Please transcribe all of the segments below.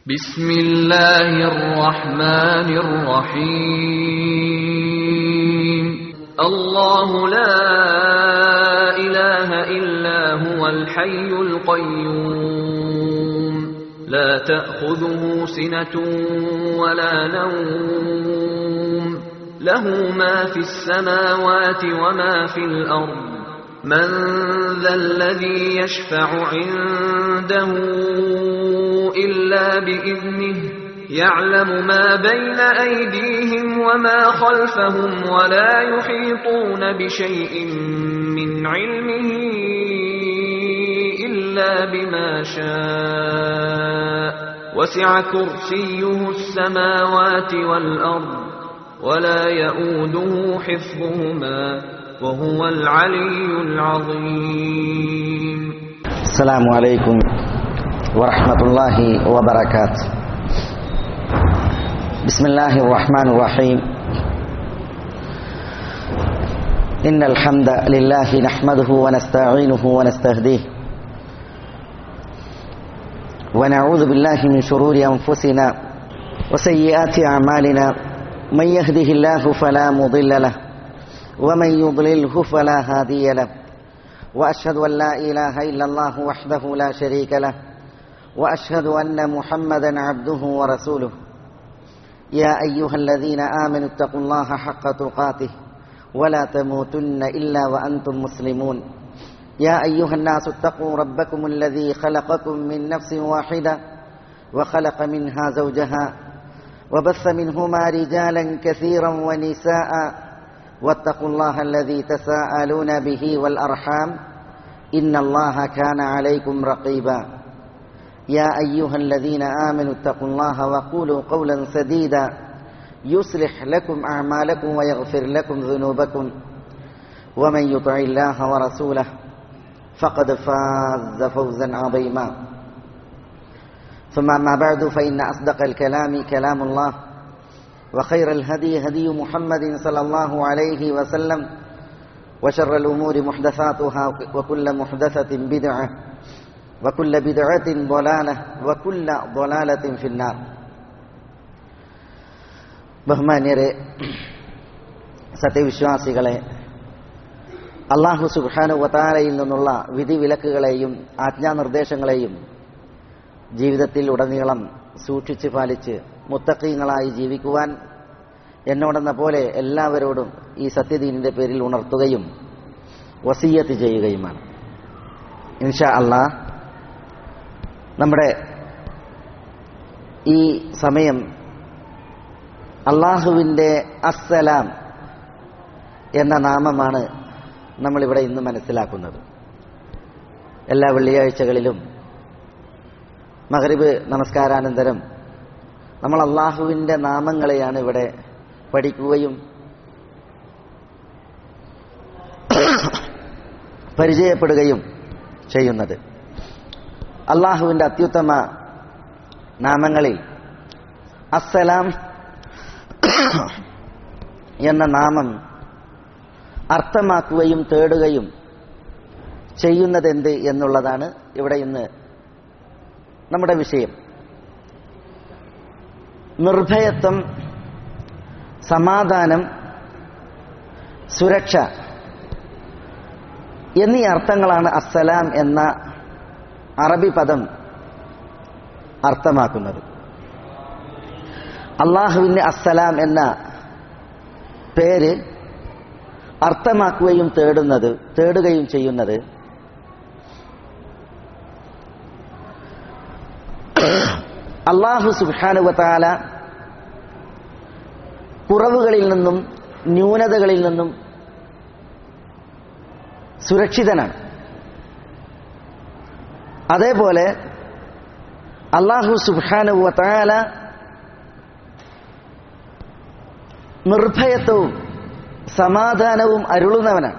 بسم الله الرحمن الرحيم الله لا إله إلا هو الحي القيوم لا تأخذه سنة ولا نوم له ما في السماوات وما في الأرض من ذا الذي يشفع عنده إلا بإذنه يعلم ما بين أيديهم وما خلفهم ولا يحيطون بشيء من علمه إلا بما شاء وسع كرسيه السماوات والأرض ولا يؤوده حفظهما وهو العلي العظيم السلام عليكم ورحمة الله وبركاته بسم الله الرحمن الرحيم إن الحمد لله نحمده ونستعينه ونستهديه ونعوذ بالله من شرور أنفسنا وسيئات أعمالنا من يهده الله فلا مضل له ومن يضلله فلا هادي له واشهد ان لا اله الا الله وحده لا شريك له واشهد ان محمدا عبده ورسوله يا ايها الذين امنوا اتقوا الله حق تقاته ولا تموتن الا وانتم مسلمون يا ايها الناس اتقوا ربكم الذي خلقكم من نفس واحده وخلق منها زوجها وبث منهما رجالا كثيرا ونساء واتقوا الله الذي تساءلون به والأرحام إن الله كان عليكم رقيبا يا أيها الذين آمنوا اتقوا الله وقولوا قولا سديدا يصلح لكم أعمالكم ويغفر لكم ذنوبكم ومن يطع الله ورسوله فقد فاز فوزا عظيما ثم أما بعد فإن أصدق الكلام كلام الله وخير الهدي هدي محمد صلى الله عليه وسلم وشر الأمور محدثاتها وكل محدثة بدعة وكل بدعة ضلالة وكل ضلالة في النار ബഹുമാന്യരെ സത്യവിശ്വാസികളെ അള്ളാഹു സുബാനു വതാരയിൽ നിന്നുള്ള വിധിവിലക്കുകളെയും ആജ്ഞാനിർദ്ദേശങ്ങളെയും ജീവിതത്തിൽ ഉടനീളം സൂക്ഷിച്ച് പാലിച്ച് മുത്തക്കീങ്ങളായി ജീവിക്കുവാൻ എന്നോടെന്ന പോലെ എല്ലാവരോടും ഈ സത്യദീനിന്റെ പേരിൽ ഉണർത്തുകയും വസീയത്ത് ചെയ്യുകയുമാണ് ഇൻഷാ അള്ളാ നമ്മുടെ ഈ സമയം അള്ളാഹുവിൻ്റെ അസ്സലാം എന്ന നാമമാണ് നമ്മളിവിടെ ഇന്ന് മനസ്സിലാക്കുന്നത് എല്ലാ വെള്ളിയാഴ്ചകളിലും മഹറിബ് നമസ്കാരാനന്തരം നമ്മൾ അള്ളാഹുവിൻ്റെ നാമങ്ങളെയാണ് ഇവിടെ പഠിക്കുകയും പരിചയപ്പെടുകയും ചെയ്യുന്നത് അള്ളാഹുവിൻ്റെ അത്യുത്തമ നാമങ്ങളിൽ അസ്സലാം എന്ന നാമം അർത്ഥമാക്കുകയും തേടുകയും ചെയ്യുന്നതെന്ത് എന്നുള്ളതാണ് ഇവിടെ ഇന്ന് നമ്മുടെ വിഷയം നിർഭയത്വം സമാധാനം സുരക്ഷ എന്നീ അർത്ഥങ്ങളാണ് അസ്സലാം എന്ന അറബി പദം അർത്ഥമാക്കുന്നത് അള്ളാഹുവിന് അസ്സലാം എന്ന പേര് അർത്ഥമാക്കുകയും തേടുന്നത് തേടുകയും ചെയ്യുന്നത് അള്ളാഹു സുബാനുവത്താല കുറവുകളിൽ നിന്നും ന്യൂനതകളിൽ നിന്നും സുരക്ഷിതനാണ് അതേപോലെ അള്ളാഹു സുബാനുവത്താല നിർഭയത്വവും സമാധാനവും അരുളുന്നവനാണ്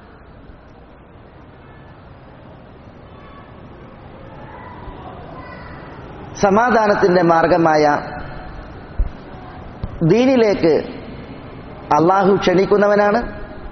സമാധാനത്തിന്റെ മാർഗമായ ദീനിലേക്ക് അള്ളാഹു ക്ഷണിക്കുന്നവനാണ്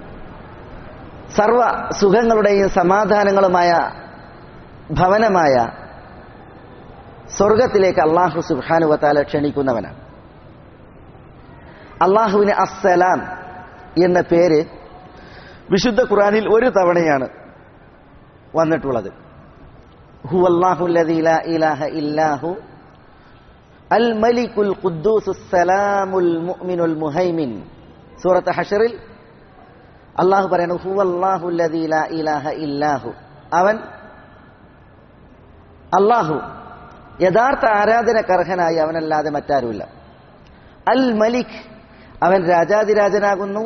സർവ സുഖങ്ങളുടെയും സമാധാനങ്ങളുമായ ഭവനമായ സ്വർഗത്തിലേക്ക് അള്ളാഹു സുബാനുവത്താല ക്ഷണിക്കുന്നവനാണ് അള്ളാഹുവിന് അസ്സലാം എന്ന പേര് വിശുദ്ധ ഖുറാനിൽ ഒരു തവണയാണ് വന്നിട്ടുള്ളത് ഹു അല്ലാഹു ലാ ഇലാഹ ഇല്ലാഹു അൽ മലിക്കുൽ ഖുദ്ദൂസ് സലാമുൽ മുഅ്മിനുൽ മുഹൈമിൻ സൂറത്ത് ഹഷറിൽ അള്ളാഹു പറയുന്നു ഹു അല്ലാഹു ലാ ഇലാഹ ഇല്ലാഹു അവൻ അള്ളാഹു യഥാർത്ഥ ആരാധനക്കർഹനായി അവനല്ലാതെ മറ്റാരുമില്ല അൽ മലിക് അവൻ രാജാതിരാജനാകുന്നു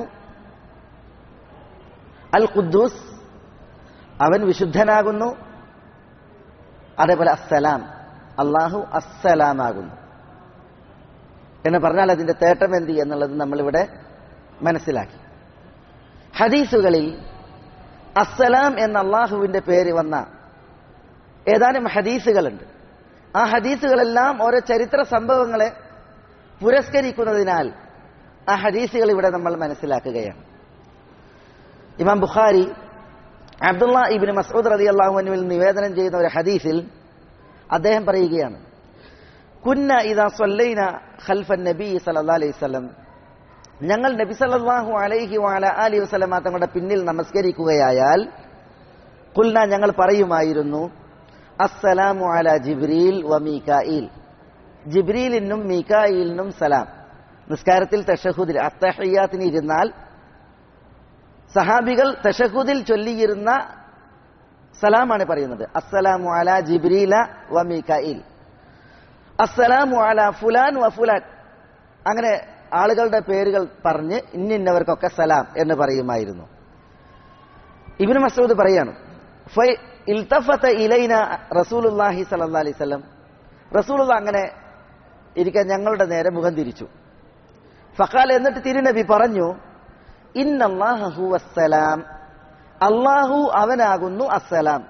അൽ ഖുദ്ദൂസ് അവൻ വിശുദ്ധനാകുന്നു അതേപോലെ അസ്സലാം അള്ളാഹു അസ്സലാമാകുന്നു എന്ന് പറഞ്ഞാൽ അതിന്റെ തേട്ടം എന്ത് എന്നുള്ളത് നമ്മളിവിടെ മനസ്സിലാക്കി ഹദീസുകളിൽ അസ്സലാം എന്ന അള്ളാഹുവിന്റെ പേര് വന്ന ഏതാനും ഹദീസുകളുണ്ട് ആ ഹദീസുകളെല്ലാം ഓരോ ചരിത്ര സംഭവങ്ങളെ പുരസ്കരിക്കുന്നതിനാൽ ആ ഹദീസുകൾ ഇവിടെ നമ്മൾ മനസ്സിലാക്കുകയാണ് ഇമാം ബുഖാരി അബ്ദുള്ള ഇബിന് മസൂദ് റതി അള്ളാഹുവിനുവിൽ നിവേദനം ചെയ്യുന്ന ഒരു ഹദീസിൽ അദ്ദേഹം പറയുകയാണ് കുന്ന ഇതാ സൊല്ലൈന ഖൽഫൻ നബി സല്ലാ അലൈഹി സ്വലം ഞങ്ങൾ നബി സല്ലല്ലാഹു അലൈഹി വാല അലി വസ്ലമ തങ്ങളുടെ പിന്നിൽ നമസ്കരിക്കുകയായാൽ കുൽന ഞങ്ങൾ പറയുമായിരുന്നു അസ്സലാമു അല ജിബ്രീൽ വ മീകായിൽ ജിബ്രീലിനും മീകായിലിനും സലാം നിസ്കാരത്തിൽ തഷഹുദിൽ അത്തഹയ്യാത്തിന് ഇരുന്നാൽ സഹാബികൾ തഷഹുദിൽ ചൊല്ലിയിരുന്ന സലാമാണ് പറയുന്നത് അസ്സലാമു അല ജിബ്രീല വ മീകായിൽ അസ്സലാമു അല ഫുലാൻ വ ഫുലാൻ അങ്ങനെ ആളുകളുടെ പേരുകൾ പറഞ്ഞ് ഇന്നിന്നവർക്കൊക്കെ സലാം എന്ന് പറയുമായിരുന്നു ഇബിന് മസൂദ് പറയാണ് ഇൽത്തഫത്ത ഇലൈന റസൂലുല്ലാഹി സല്ലാ അലൈഹി സ്വലം റസൂലുള്ള അങ്ങനെ ഇരിക്കാൻ ഞങ്ങളുടെ നേരെ മുഖം തിരിച്ചു ഫഖാൽ എന്നിട്ട് തിരുനബി പറഞ്ഞു ഇന്നല്ലാഹു അസ്സലാം അള്ളാഹു അവനാകുന്നു അസ്സലാം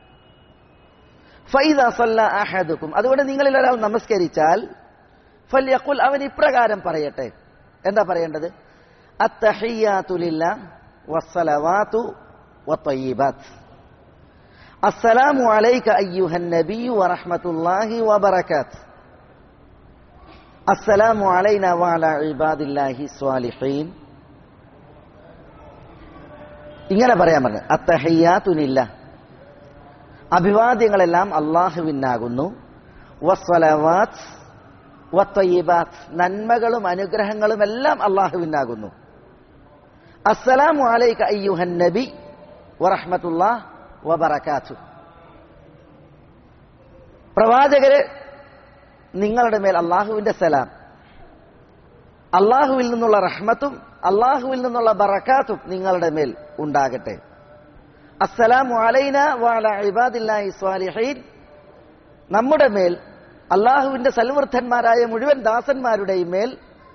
ഫൈദ സല്ല അഹദുക്കും അതുകൊണ്ട് നിങ്ങളിൽ ഒരാൾ നമസ്കരിച്ചാൽ ഫല്യഖുൽ അവൻ ഇപ്രകാരം പറയട്ടെ എന്താ പറയേണ്ടത് അത്തഹിയാതുലില്ല വസ്സലവാതു വത്തയ്യിബാത്ത് السلام عليك أيها النبي ورحمة الله وبركاته السلام علينا وعلى عباد الله الصالحين ഇങ്ങനെ പറയാൻ പറഞ്ഞു അത്തഹയ്യാത്തുനില്ല അഭിവാദ്യങ്ങളെല്ലാം അള്ളാഹുവിനാകുന്നു വസ്വലവാത്ത് വത്തയ്യിബാത്ത് നന്മകളും അനുഗ്രഹങ്ങളും എല്ലാം അള്ളാഹുവിനാകുന്നു അസ്സലാമു അലൈക അയ്യുഹൻ നബി വറഹ്മത്തുള്ളാഹ് വബറക്കാത്തു പ്രവാചകര് നിങ്ങളുടെ മേൽ അള്ളാഹുവിന്റെ സലാം അള്ളാഹുവിൽ നിന്നുള്ള റഹ്മത്തും അള്ളാഹുവിൽ നിന്നുള്ള ബറക്കാത്തും നിങ്ങളുടെ മേൽ ഉണ്ടാകട്ടെ അസ്സലാമു അലൈന വാല ഇബാദില്ലാഹി സ്വാലിഹീൻ നമ്മുടെ മേൽ അള്ളാഹുവിന്റെ സൽവൃദ്ധന്മാരായ മുഴുവൻ ദാസന്മാരുടെയും മേൽ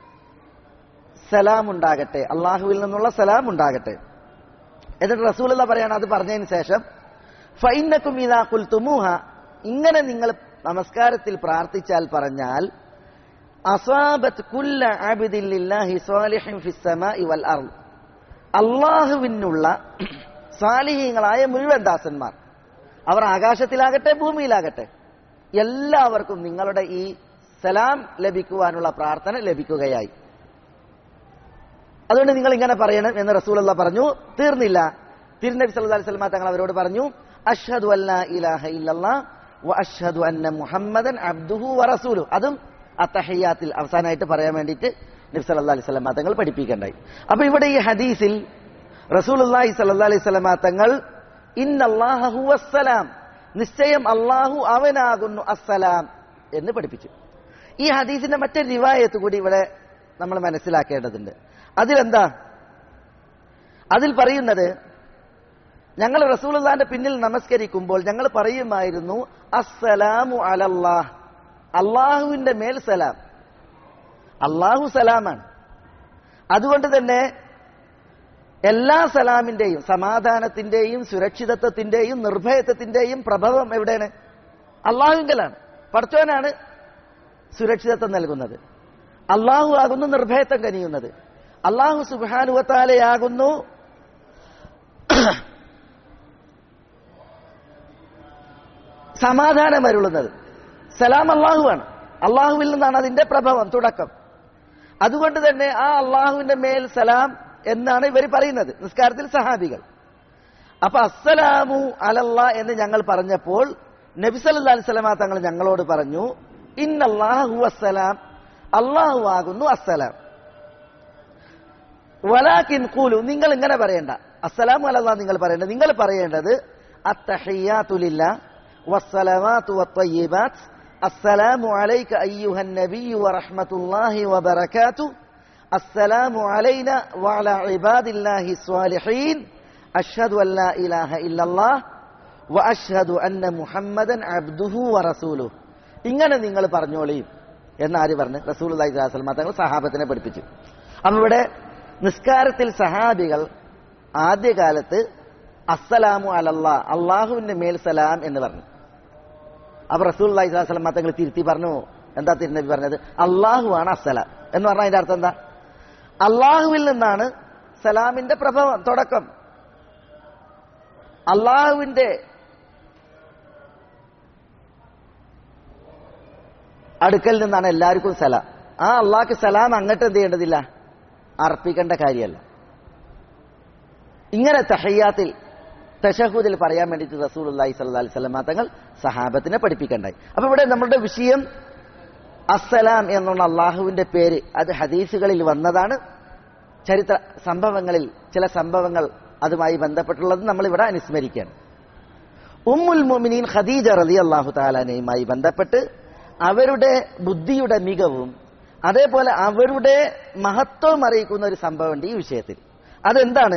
സലാം ഉണ്ടാകട്ടെ അള്ളാഹുവിൽ നിന്നുള്ള സലാം ഉണ്ടാകട്ടെ എന്നിട്ട് റസൂലുള്ള പറയാണ് അത് പറഞ്ഞതിന് ശേഷം ഫൈനക്കും ഇതാ കുൽത്തുമൂഹ ഇങ്ങനെ നിങ്ങൾ നമസ്കാരത്തിൽ പ്രാർത്ഥിച്ചാൽ പറഞ്ഞാൽ അസാബത്ത് കുല്ല ആബിദില്ലാഹി സ്വാലിഹിൻ ഫിസ്സമാഇ വൽ അർള് അള്ളാഹുവിനുള്ള സാലിഹീങ്ങളായ മുഴുവൻ ദാസന്മാർ അവർ ആകാശത്തിലാകട്ടെ ഭൂമിയിലാകട്ടെ എല്ലാവർക്കും നിങ്ങളുടെ ഈ സലാം ലഭിക്കുവാനുള്ള പ്രാർത്ഥന ലഭിക്കുകയായി അതുകൊണ്ട് നിങ്ങൾ ഇങ്ങനെ പറയണം എന്ന് റസൂലുള്ള പറഞ്ഞു തീർന്നില്ല തിരുനബി സല്ലല്ലാഹു അലൈഹി വസല്ലം തങ്ങൾ അവരോട് പറഞ്ഞു അഷ്ഹദു അല്ലാ ഇലാഹ ഇല്ലല്ലാ വ അഷ്ഹദു അന്ന മുഹമ്മദൻ അബ്ദുഹു വ റസൂലു അതും അത്തഹയ്യാത്തിൽ അവസാനമായിട്ട് പറയാൻ വേണ്ടിയിട്ട് നബി സല്ലല്ലാഹു അലൈഹി വസല്ലം തങ്ങൾ പഠിപ്പിക്കണ്ടായി അപ്പൊ ഇവിടെ ഈ ഹദീസിൽ റസൂലുള്ളാഹി സല്ലല്ലാഹു അലൈഹി വസല്ലം തങ്ങൾ ഇന്നല്ലാഹ ഹുവസ്സലാം നിശ്ചയം അള്ളാഹു അവനാകുന്നു അസ്സലാം എന്ന് പഠിപ്പിച്ചു ഈ ഹദീസിന്റെ മറ്റൊരു റിവായത്ത് കൂടി ഇവിടെ നമ്മൾ മനസ്സിലാക്കേണ്ടതുണ്ട് അതിലെന്താ അതിൽ പറയുന്നത് ഞങ്ങൾ റസൂലുള്ളാന്റെ പിന്നിൽ നമസ്കരിക്കുമ്പോൾ ഞങ്ങൾ പറയുമായിരുന്നു അസ്സലാമു അലല്ലാഹ് അള്ളാഹുവിന്റെ മേൽ സലാം അള്ളാഹു സലാമാണ് അതുകൊണ്ട് തന്നെ എല്ലാ സലാമിന്റെയും സമാധാനത്തിന്റെയും സുരക്ഷിതത്വത്തിന്റെയും നിർഭയത്വത്തിന്റെയും പ്രഭവം എവിടെയാണ് അള്ളാഹുങ്കലാണ് പഠിച്ചവനാണ് സുരക്ഷിതത്വം നൽകുന്നത് അള്ളാഹു ആകുന്നു നിർഭയത്വം കനിയുന്നത് അള്ളാഹു സുബാനുവത്താലയാകുന്നു സമാധാനം അരുളുന്നത് സലാം അള്ളാഹുവാണ് അള്ളാഹുവിൽ നിന്നാണ് അതിന്റെ പ്രഭവം തുടക്കം അതുകൊണ്ട് തന്നെ ആ അള്ളാഹുവിന്റെ മേൽ സലാം എന്നാണ് ഇവർ പറയുന്നത് നിസ്കാരത്തിൽ സഹാബികൾ അപ്പൊ അസ്സലാമു അലല്ല എന്ന് ഞങ്ങൾ പറഞ്ഞപ്പോൾ നബി സല്ലല്ലാഹു അലൈഹി വസല്ലമ തങ്ങൾ ഞങ്ങളോട് പറഞ്ഞു ഇന്നല്ലാഹു അസ്സലാം അള്ളാഹു ആകുന്നു അസ്സലാം വലാക്കിൻ കൂലു നിങ്ങൾ ഇങ്ങനെ പറയേണ്ട അസ്സലാമു അലല്ലാ നിങ്ങൾ പറയേണ്ട നിങ്ങൾ പറയേണ്ടത് അത്തഹിയാത്തുലില്ല വസ്സലവാത്തു വത്തയ്യിബാത്ത് السلام عليك أيها النبي ورحمة الله وبركاته السلام علينا وعلى عباد الله الصالحين أشهد أن لا إله إلا الله وأشهد أن محمدا عبده ورسوله ഇങ്ങനെ നിങ്ങൾ പറഞ്ഞോളിയും എന്നാര് പറഞ്ഞു റസൂൽ അള്ളഹി സ്വലാസ്ലമ തങ്ങൾ സഹാബത്തിനെ പഠിപ്പിച്ചു അപ്പൊ ഇവിടെ നിസ്കാരത്തിൽ സഹാബികൾ ആദ്യകാലത്ത് അസ്സലാമു അലല്ലാ അള്ളാഹുവിന്റെ മേൽ സലാം എന്ന് പറഞ്ഞു അപ്പൊ റസൂൽ അള്ളഹി സ്വലാസ്ലം തങ്ങൾ തിരുത്തി പറഞ്ഞു എന്താ തിരുനബി പറഞ്ഞത് അള്ളാഹു ആണ് അസ്സലാം എന്ന് പറഞ്ഞാൽ അതിന്റെ അർത്ഥം എന്താ അള്ളാഹുവിൽ നിന്നാണ് സലാമിന്റെ പ്രഭവം തുടക്കം അള്ളാഹുവിന്റെ അടുക്കൽ നിന്നാണ് എല്ലാവർക്കും സലാം ആ അള്ളാഹ്ക്ക് സലാം അങ്ങോട്ട് എന്ത് ചെയ്യേണ്ടതില്ല അർപ്പിക്കേണ്ട കാര്യമല്ല ഇങ്ങനെ തഹയ്യാത്തിൽ തഷഹൂദിൽ പറയാൻ വേണ്ടിയിട്ട് റസൂൽ അള്ളാഹി സല്ലാ അലൈഹി സ്വലമ തങ്ങൾ സഹാബത്തിനെ പഠിപ്പിക്കണ്ടായി അപ്പൊ ഇവിടെ നമ്മുടെ വിഷയം അസ്സലാം എന്നുള്ള അള്ളാഹുവിന്റെ പേര് അത് ഹദീസുകളിൽ വന്നതാണ് ചരിത്ര സംഭവങ്ങളിൽ ചില സംഭവങ്ങൾ അതുമായി ബന്ധപ്പെട്ടുള്ളത് നമ്മൾ ഇവിടെ അനുസ്മരിക്കുകയാണ് ഉമ്മുൽ മുമിനീൻ ഖദീജ റലി അള്ളാഹു താലാനയുമായി ബന്ധപ്പെട്ട് അവരുടെ ബുദ്ധിയുടെ മികവും അതേപോലെ അവരുടെ മഹത്വം അറിയിക്കുന്ന ഒരു സംഭവമുണ്ട് ഈ വിഷയത്തിൽ അതെന്താണ്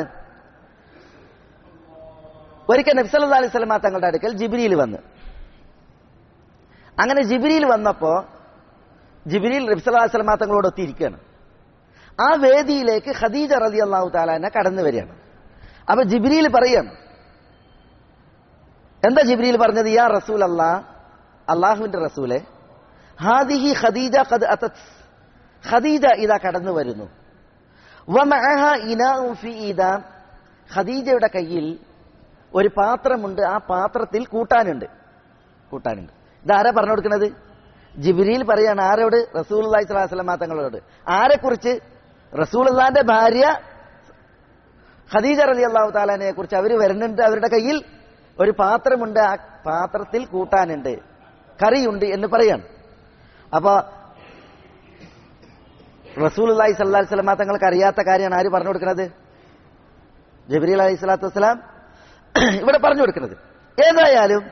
ഒരിക്കൽ നബ്സല്ലാ അലൈഹി സ്വലമ തങ്ങളുടെ അടുക്കൽ ജിബിരിയിൽ വന്ന് അങ്ങനെ ജിബിരിയിൽ വന്നപ്പോ ജിബിരിയിൽ നബ്സല്ലാ അലൈഹി സ്വലമ തങ്ങളോട് ഒത്തിരിക്കുകയാണ് ആ വേദിയിലേക്ക് ഖദീജ റലി അള്ളാഹു താലാനെ കടന്നു വരികയാണ് അപ്പൊ ജിബിരിയിൽ പറയാണ് എന്താ ജിബ്രീൽ പറഞ്ഞത് യാ റസൂൽ അല്ലാ അള്ളാഹുവിന്റെ റസൂലെ ഹാദിഹി ഖദീജ ഖദ് അതത് ഖദീജ ഇതാ കടന്നു വരുന്നു വമഅഹ ഇനാഉ ഫി ഇദാം ഖദീജയുടെ കയ്യിൽ ഒരു പാത്രമുണ്ട് ആ പാത്രത്തിൽ കൂട്ടാനുണ്ട് കൂട്ടാനുണ്ട് ഇതാരാ പറഞ്ഞു കൊടുക്കുന്നത് ജിബ്രീൽ പറയാണ് ആരോട് റസൂൽ അള്ളാഹി സ്വലാഹു വസ്ലമ തങ്ങളോട് ആരെക്കുറിച്ച് റസൂൽ അള്ളാന്റെ ഭാര്യ ഖദീജ റലി അള്ളാഹു താലാനെ കുറിച്ച് അവർ വരുന്നുണ്ട് അവരുടെ കയ്യിൽ ഒരു പാത്രമുണ്ട് ആ പാത്രത്തിൽ കൂട്ടാനുണ്ട് കറിയുണ്ട് എന്ന് പറയാണ് അപ്പൊ റസൂൽ അള്ളാഹി സല്ലാ സ്വലമ തങ്ങൾക്ക് അറിയാത്ത കാര്യമാണ് ആര് പറഞ്ഞു കൊടുക്കുന്നത് ജബരീൽ അലൈഹി സ്വലാത്തു വസ്സലാം ഇവിടെ പറഞ്ഞു കൊടുക്കുന്നത് ഏതായാലും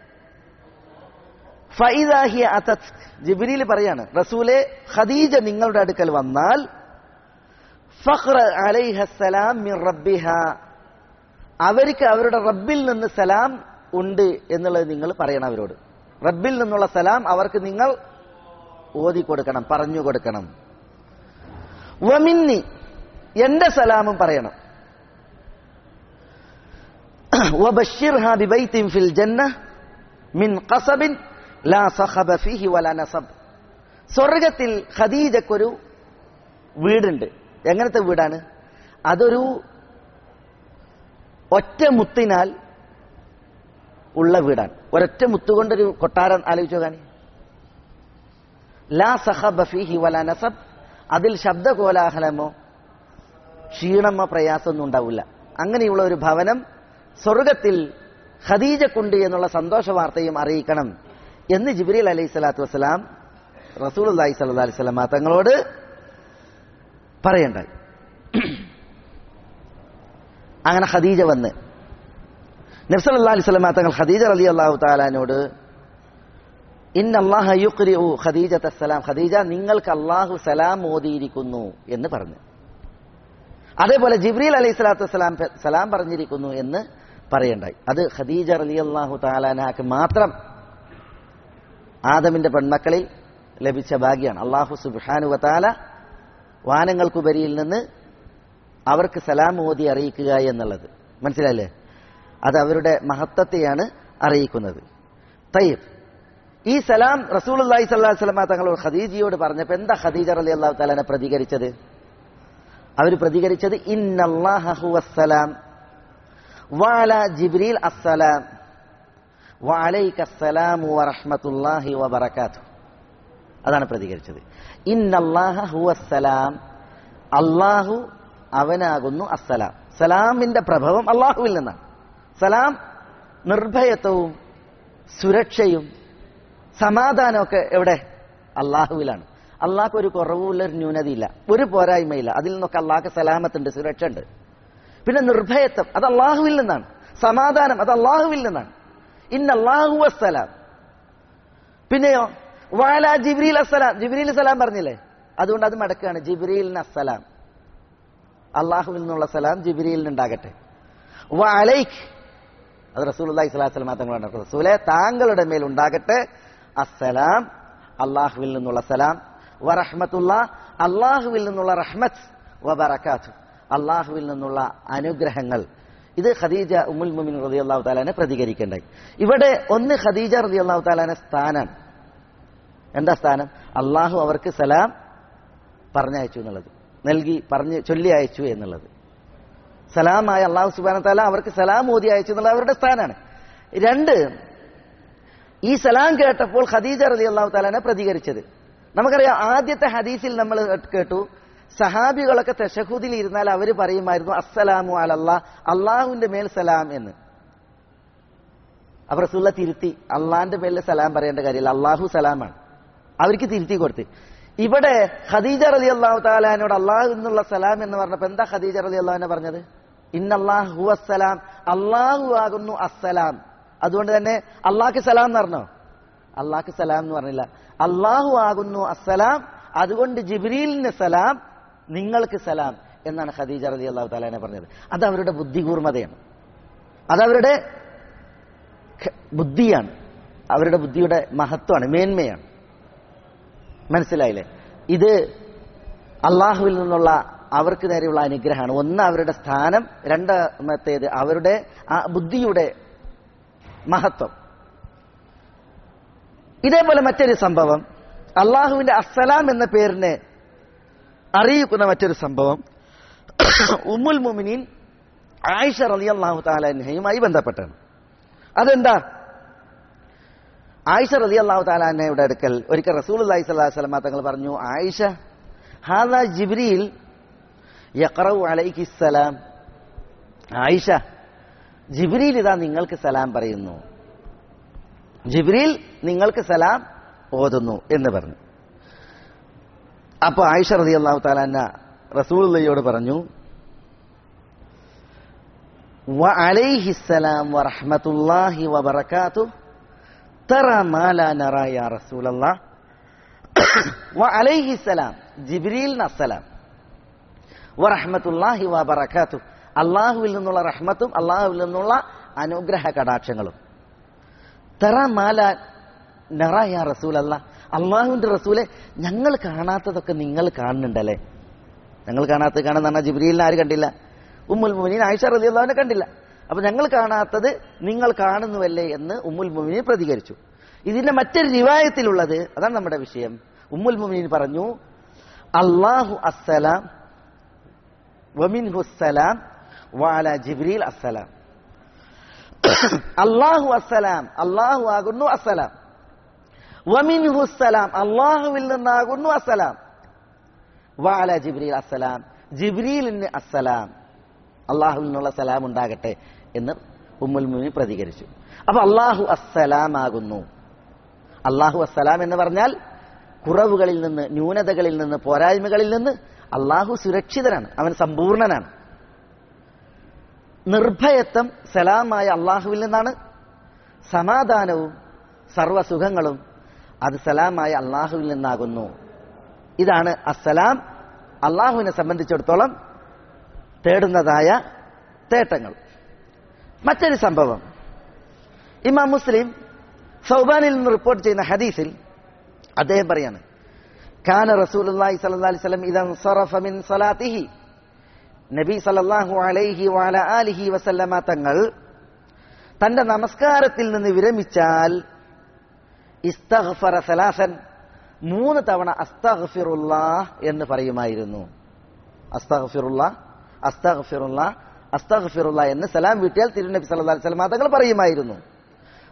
ഫൈദാഹിയ അതത് ജിബിരിയിൽ പറയാണ് റസൂലെ ഖദീജ നിങ്ങളുടെ അടുക്കൽ വന്നാൽ ഫഖ്റ അലൈഹസ്സലാം മിർ റബ്ബിഹ അവർക്ക് അവരുടെ റബ്ബിൽ നിന്ന് സലാം ഉണ്ട് എന്നുള്ളത് നിങ്ങൾ പറയണം അവരോട് റബ്ബിൽ നിന്നുള്ള സലാം അവർക്ക് നിങ്ങൾ ഓതി കൊടുക്കണം പറഞ്ഞു കൊടുക്കണം വമിന്നി എന്റെ സലാമും പറയണം وبشرها ببيت في الجنة من قصب لا صخب فيه ولا نصب സ്വർഗത്തിൽ ഖദീജക്കൊരു വീടുണ്ട് എങ്ങനത്തെ വീടാണ് അതൊരു ഒറ്റ മുത്തിനാൽ ഉള്ള വീടാണ് ഒരൊറ്റ മുത്തുകൊണ്ടൊരു കൊട്ടാരം ആലോചിച്ചു നോക്കാൻ ലാ സഹബ ഫീഹി വല നസബ് അതിൽ ശബ്ദകോലാഹലമോ ക്ഷീണമോ പ്രയാസമൊന്നും ഉണ്ടാവില്ല അങ്ങനെയുള്ള ഒരു ഭവനം സ്വർഗത്തിൽ ഖദീജക്കുണ്ട് എന്നുള്ള സന്തോഷ വാർത്തയും അറിയിക്കണം എന്ന് ജിബ്രീൽ അലൈഹി സ്വലാത്തു വസ്സലാം റസൂൽ അള്ളാഹി സല്ലാ അലൈഹി സ്വലാം തങ്ങളോട് പറയണ്ടായി അങ്ങനെ ഖദീജ വന്ന് നബ്സല്ലാ അലൈഹി സ്വലാം തങ്ങൾ ഖദീജ അലി അള്ളാഹു താലാനോട് ഇന്നല്ലാഹ യുക്രിഉ ഖദീജ സലാം ഖദീജ നിങ്ങൾക്ക് അള്ളാഹു സലാം ഓതിയിരിക്കുന്നു എന്ന് പറഞ്ഞു അതേപോലെ ജിബ്രീൽ അലൈഹി സ്വലാത്തു വസ്സലാം സലാം പറഞ്ഞിരിക്കുന്നു എന്ന് പറയണ്ടായി അത് ഖദീജ അലി അള്ളാഹു താലാനാക്ക് മാത്രം ആദമിന്റെ പെൺമക്കളിൽ ലഭിച്ച ഭാഗ്യമാണ് അള്ളാഹു സുബാനു വത്താല വാനങ്ങൾക്കുപരിയിൽ നിന്ന് അവർക്ക് സലാം ഓതി അറിയിക്കുക എന്നുള്ളത് മനസ്സിലായില്ലേ അത് അവരുടെ മഹത്വത്തെയാണ് അറിയിക്കുന്നത് തയ്യബ് ഈ സലാം റസൂൽ അള്ളാഹി സ്വല്ലാ സ്വലമ തങ്ങളോട് ഖദീജയോട് പറഞ്ഞപ്പോൾ എന്താ ഖദീജ അലി അള്ളാഹു താലാനെ പ്രതികരിച്ചത് അവർ പ്രതികരിച്ചത് ഇന്നല്ലാഹു വസ്സലാം വാല ജിബ്രീൽ അസ്സലാം വഅലൈക്കസ്സലാമു വറഹ്മത്തുള്ളാഹി വബറകാതുഹു അതാണ് പ്രതികരിച്ചത് ഇന്നല്ലാഹ ഹുവസ്സലാം അള്ളാഹു അവനാകുന്നു അസ്സലാം സലാമിന്റെ പ്രഭവം അള്ളാഹുവിൽ നിന്നാണ് സലാം നിർഭയത്വവും സുരക്ഷയും സമാധാനമൊക്കെ എവിടെ അള്ളാഹുവിലാണ് അള്ളാഹ്ക്ക് ഒരു കുറവുമില്ല ഒരു ന്യൂനതയില്ല ഒരു പോരായ്മയില്ല അതിൽ നിന്നൊക്കെ അള്ളാഹ്ക്ക് സലാമത്തുണ്ട് സുരക്ഷ ഉണ്ട് പിന്നെ നിർഭയത്വം അത് അള്ളാഹുവിൽ നിന്നാണ് സമാധാനം അത് അള്ളാഹുവിൽ നിന്നാണ് ഇന്ന അള്ളാഹു അസ്സലാം പിന്നെയോ വാല ജിബ്രീൽ അസ്സലാം ജിബ്രീൽ സലാം പറഞ്ഞില്ലേ അതുകൊണ്ട് അത് മടക്കാണ് ജിബ്രീലിന് അസ്സലാം അള്ളാഹുവിൽ നിന്നുള്ള സലാം ജിബ്രീലിനുണ്ടാകട്ടെ വലൈഖ് അത് റസൂൽ അള്ളാഹി സ്വലാഹു വസ്ലം തങ്ങളാണ് റസൂലെ താങ്കളുടെ മേൽ ഉണ്ടാകട്ടെ അസ്സലാം അള്ളാഹുവിൽ നിന്നുള്ള സലാം വറഹ്മത്തുള്ള അള്ളാഹുവിൽ നിന്നുള്ള റഹ്മത്ത് വബറക്കാത്തു അള്ളാഹുവിൽ നിന്നുള്ള അനുഗ്രഹങ്ങൾ ഇത് ഖദീജ ഉമുൽ മുമിൻ റതി അള്ളാഹു താലാനെ പ്രതികരിക്കേണ്ടായി ഇവിടെ ഒന്ന് ഖദീജ റതി അള്ളാഹു താലാനെ സ്ഥാനാണ് എന്താ സ്ഥാനം അള്ളാഹു അവർക്ക് സലാം പറഞ്ഞയച്ചു എന്നുള്ളത് നൽകി പറഞ്ഞ് ചൊല്ലി അയച്ചു എന്നുള്ളത് സലാമായ അള്ളാഹു സുബാന താല അവർക്ക് സലാം ഓതി അയച്ചു എന്നുള്ളത് അവരുടെ സ്ഥാനമാണ് രണ്ട് ഈ സലാം കേട്ടപ്പോൾ ഖദീജ റലി അള്ളാഹു താലാനെ പ്രതികരിച്ചത് നമുക്കറിയാം ആദ്യത്തെ ഹദീസിൽ നമ്മൾ കേട്ടു സഹാബികളൊക്കെ തെഷഹൂദിൽ ഇരുന്നാൽ അവർ പറയുമായിരുന്നു അസ്സലാമു അലല്ലാ അള്ളാഹുവിന്റെ മേൽ സലാം എന്ന് അവർ റസൂള്ള തിരുത്തി അള്ളാന്റെ മേലിൽ സലാം പറയേണ്ട കാര്യമില്ല അള്ളാഹു സലാമാണ് അവർക്ക് തിരുത്തി കൊടുത്ത് ഇവിടെ ഖദീജ റലി അള്ളാഹു താലാനോട് അള്ളാഹു എന്നുള്ള സലാം എന്ന് പറഞ്ഞപ്പോ എന്താ ഖദീജ റലി അള്ളാഹുനെ പറഞ്ഞത് ഇന്നല്ലാഹു അസ്സലാം അള്ളാഹു ആകുന്നു അസ്സലാം അതുകൊണ്ട് തന്നെ അള്ളാഹ്ക്ക് സലാം എന്ന് പറഞ്ഞോ അള്ളാഹ്ക്ക് സലാം എന്ന് പറഞ്ഞില്ല അള്ളാഹു ആകുന്നു അസ്സലാം അതുകൊണ്ട് ജിബ്രീലിന് സലാം നിങ്ങൾക്ക് സലാം എന്നാണ് ഖദീജ റലി അള്ളാഹു താലാനെ പറഞ്ഞത് അത് അവരുടെ ബുദ്ധികൂർമ്മതയാണ് അതവരുടെ ബുദ്ധിയാണ് അവരുടെ ബുദ്ധിയുടെ മഹത്വമാണ് മേന്മയാണ് മനസ്സിലായില്ലേ ഇത് അള്ളാഹുവിൽ നിന്നുള്ള അവർക്ക് നേരെയുള്ള അനുഗ്രഹമാണ് ഒന്ന് അവരുടെ സ്ഥാനം രണ്ടാമത്തേത് അവരുടെ ആ ബുദ്ധിയുടെ മഹത്വം ഇതേപോലെ മറ്റൊരു സംഭവം അള്ളാഹുവിന്റെ അസ്സലാം എന്ന പേരിനെ അറിയിക്കുന്ന മറ്റൊരു സംഭവം ഉമ്മുൽ മുമിനീൻ ആയിഷ റലി അള്ളാഹു താലാൻഹയുമായി ബന്ധപ്പെട്ടാണ് അതെന്താ ആയിഷ റലി അള്ളാഹു താലാന്നയുടെ അടുക്കൽ ഒരിക്കൽ റസൂൽ അള്ളഹി സ്വലാഹു വസ്ലമ തങ്ങൾ പറഞ്ഞു ആയിഷ ഹാദ ജിബ്രീൽ യഖറു അലൈഹി സലാം ആയിഷ ജിബ്രീൽ ഇതാ നിങ്ങൾക്ക് സലാം പറയുന്നു ജിബ്രീൽ നിങ്ങൾക്ക് സലാം ഓതുന്നു എന്ന് പറഞ്ഞു അപ്പൊ ആയിഷ റതി അള്ളാഹു താലാന്ന റസൂള്ളയോട് പറഞ്ഞു വ അലൈഹിസ്സലാം വറഹ്മത്തുള്ളാഹി വബറകാതുഹു തറ മാല നറ യാ റസൂലല്ലാ വ അലൈഹിസ്സലാം ജിബ്രീലിന് അസ്സലാം വറഹ്മത്തുള്ളാഹി വബറകാതുഹു അള്ളാഹുവിൽ നിന്നുള്ള റഹ്മത്തും അള്ളാഹുവിൽ നിന്നുള്ള അനുഗ്രഹ കടാക്ഷങ്ങളും തറ മാല നറ യാ റസൂലല്ല അള്ളാഹുവിന്റെ റസൂലെ ഞങ്ങൾ കാണാത്തതൊക്കെ നിങ്ങൾ കാണുന്നുണ്ടല്ലേ ഞങ്ങൾ കാണാത്തത് കാണാൻ പറഞ്ഞാൽ ജിബ്രീലിനെ ആര് കണ്ടില്ല ഉമ്മുൽ മുമിനീൻ ആയിഷ റലി അള്ളാഹുവിനെ കണ്ടില്ല അപ്പൊ ഞങ്ങൾ കാണാത്തത് നിങ്ങൾ കാണുന്നുവല്ലേ എന്ന് ഉമ്മുൽ മുമിനീൻ പ്രതികരിച്ചു ഇതിന്റെ മറ്റൊരു റിവായത്തിലുള്ളത് അതാണ് നമ്മുടെ വിഷയം ഉമ്മുൽ മുമിനീൻ പറഞ്ഞു അള്ളാഹു അസ്സലാം വമിൻഹു അസ്സലാം വാല ജിബ്രീൽ അസ്സലാം അള്ളാഹു അസ്സലാം അള്ളാഹു ആകുന്നു അസ്സലാം വമിൻഹു അസ്സലാം അള്ളാഹുവിൽ നിന്നാകുന്നു അസ്സലാം വാല ജിബ്രീൽ അസ്സലാം ജിബ്രീലിന് അസ്സലാം അള്ളാഹുവിൽ നിന്നുള്ള സലാം ഉണ്ടാകട്ടെ എന്ന് ഉമ്മുൽ മുനി പ്രതികരിച്ചു അപ്പൊ അള്ളാഹു അസ്സലാം ആകുന്നു അള്ളാഹു അസ്സലാം എന്ന് പറഞ്ഞാൽ കുറവുകളിൽ നിന്ന് ന്യൂനതകളിൽ നിന്ന് പോരായ്മകളിൽ നിന്ന് അള്ളാഹു സുരക്ഷിതനാണ് അവൻ സമ്പൂർണനാണ് നിർഭയത്വം സലാമായ അള്ളാഹുവിൽ നിന്നാണ് സമാധാനവും സർവസുഖങ്ങളും അത് സലാമായ അള്ളാഹുവിൽ നിന്നാകുന്നു ഇതാണ് അസ്സലാം അള്ളാഹുവിനെ സംബന്ധിച്ചിടത്തോളം തേടുന്നതായ തേട്ടങ്ങൾ മറ്റൊരു സംഭവം ഇമാം മുസ്ലിം സൗബാനിൽ നിന്ന് റിപ്പോർട്ട് ചെയ്യുന്ന ഹദീസിൽ അദ്ദേഹം പറയാണ് കാന റസൂലുള്ളാഹി സ്വല്ലല്ലാഹി അലൈഹി വസല്ലം ഇദൻ സറഫ മിൻ സ്വലാത്തിഹി നബി സല്ലല്ലാഹു അലൈഹി വഅല ആലിഹി വസല്ലമ തങ്ങൾ തന്റെ നമസ്കാരത്തിൽ നിന്ന് വിരമിച്ചാൽ ഇസ്തഗ്ഫറ സലാസൻ മൂന്ന് തവണ അസ്തഗ്ഫിറുല്ലാ എന്ന് പറയുമായിരുന്നു അസ്തഗ്ഫിറുല്ലാ അസ്തഗ്ഫിറുല്ലാ അസ്തഗ്ഫിറുല്ലാ എന്ന് സലാം വീട്ടിയാൽ തിരുനബി സല്ലല്ലാഹു അലൈഹി വസല്ലമ തങ്ങൾ പറയുമായിരുന്നു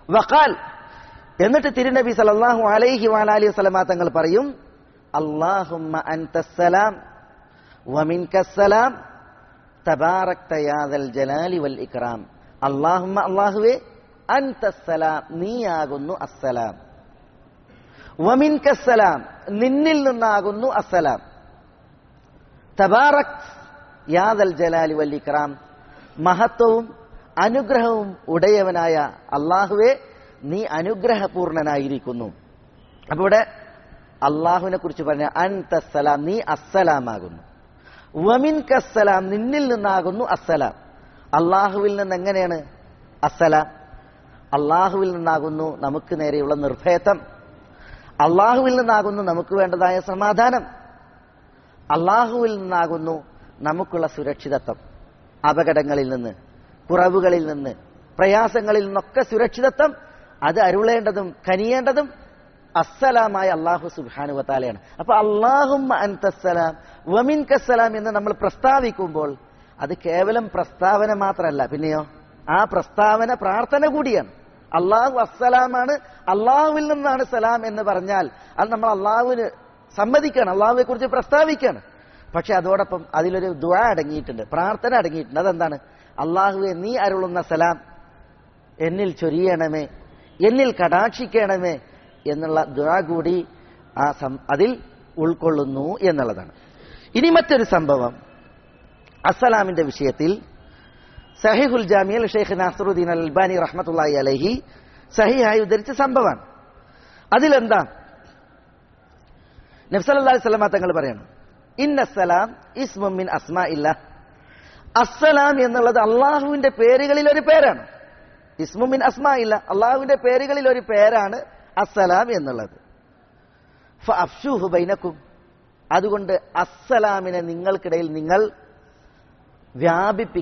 വഖാൽ എന്നിട്ട് തിരുനബി സല്ലല്ലാഹു അലൈഹി വഅലി വസല്ലമ തങ്ങൾ പറയും അല്ലാഹുമ്മ അൻതസ്സലാം വമിൻകസ്സലാം തബാറക്ത യാദൽ ജലാലി വൽ ഇക്റാം അല്ലാഹുമ്മ അല്ലാഹുവേ അൻതസ്സലാം നീയാകുന്നു അസ്സലാം വമിൻകസ്സലാം നിന്നിൽ നിന്നാകുന്നു അസ്സലാം തബാറക് യാദൽ ജലാലി വൽ ഇക്റാം മഹത്വവും അനുഗ്രഹവും ഉടയവനായ അള്ളാഹുവെ നീ അനുഗ്രഹപൂർണനായിരിക്കുന്നു അപ്പൊ ഇവിടെ അള്ളാഹുവിനെ കുറിച്ച് പറഞ്ഞ അൻതസ്സലാം നീ അസ്സലാമാകുന്നു വമിൻ കസ്സലാം നിന്നിൽ നിന്നാകുന്നു അസ്സലാം അള്ളാഹുവിൽ നിന്ന് എങ്ങനെയാണ് അസ്സലാം അള്ളാഹുവിൽ നിന്നാകുന്നു നമുക്ക് നേരെയുള്ള നിർഭയത്വം അള്ളാഹുവിൽ നിന്നാകുന്നു നമുക്ക് വേണ്ടതായ സമാധാനം അള്ളാഹുവിൽ നിന്നാകുന്നു നമുക്കുള്ള സുരക്ഷിതത്വം അപകടങ്ങളിൽ നിന്ന് കുറവുകളിൽ നിന്ന് പ്രയാസങ്ങളിൽ നിന്നൊക്കെ സുരക്ഷിതത്വം അത് അരുളേണ്ടതും കനിയേണ്ടതും അസ്സലാമായ അള്ളാഹു സുബാനുവത്താലയാണ് അപ്പൊ അള്ളാഹും അൻതസ്സലാം വമിൻ കസ്സലാം എന്ന് നമ്മൾ പ്രസ്താവിക്കുമ്പോൾ അത് കേവലം പ്രസ്താവന മാത്രമല്ല പിന്നെയോ ആ പ്രസ്താവന പ്രാർത്ഥന കൂടിയാണ് അള്ളാഹു അസ്സലാമാണ് അള്ളാഹുവിൽ നിന്നാണ് സലാം എന്ന് പറഞ്ഞാൽ അത് നമ്മൾ അള്ളാഹുവിന് സമ്മതിക്കണം അള്ളാഹുവെ കുറിച്ച് പ്രസ്താവിക്കാണ് പക്ഷെ അതോടൊപ്പം അതിലൊരു ദുആ അടങ്ങിയിട്ടുണ്ട് പ്രാർത്ഥന അടങ്ങിയിട്ടുണ്ട് അതെന്താണ് അള്ളാഹുവെ നീ അരുളുന്ന സലാം എന്നിൽ ചൊരിയണമേ എന്നിൽ കടാക്ഷിക്കണമേ എന്നുള്ള ദുആ കൂടി ആ സം- അതിൽ ഉൾക്കൊള്ളുന്നു എന്നുള്ളതാണ് ഇനി മറ്റൊരു സംഭവം അസ്സലാമിന്റെ വിഷയത്തിൽ സഹിഹുൽ ജാമിയൽ ഷെയ്ഖ് നാസറുദ്ദീൻ അൽ അൽബാനി റഹ്മത്തുള്ളാഹി അലൈഹി സഹിഹായി ഉദ്ധരിച്ച സംഭവമാണ് അതിലെന്താ നബ്സലി സ്വലമ തങ്ങൾ പറയണം ഇന്നസ്സലാം ഇസ്മുമിൻ അസ്മാ ഇല്ല അസ്സലാം എന്നുള്ളത് അള്ളാഹുവിന്റെ പേരുകളിൽ ഒരു പേരാണ് ഇസ്മുമിൻ അസ്മാ ഇല്ല അള്ളാഹുവിന്റെ പേരുകളിൽ ഒരു പേരാണ് അസ്സലാം എന്നുള്ളത് ഫഅഫ്ശൂഹു ബൈനക്കും അതുകൊണ്ട് അസ്സലാമിനെ നിങ്ങൾക്കിടയിൽ നിങ്ങൾ വ്യാപിപ്പിക്കുക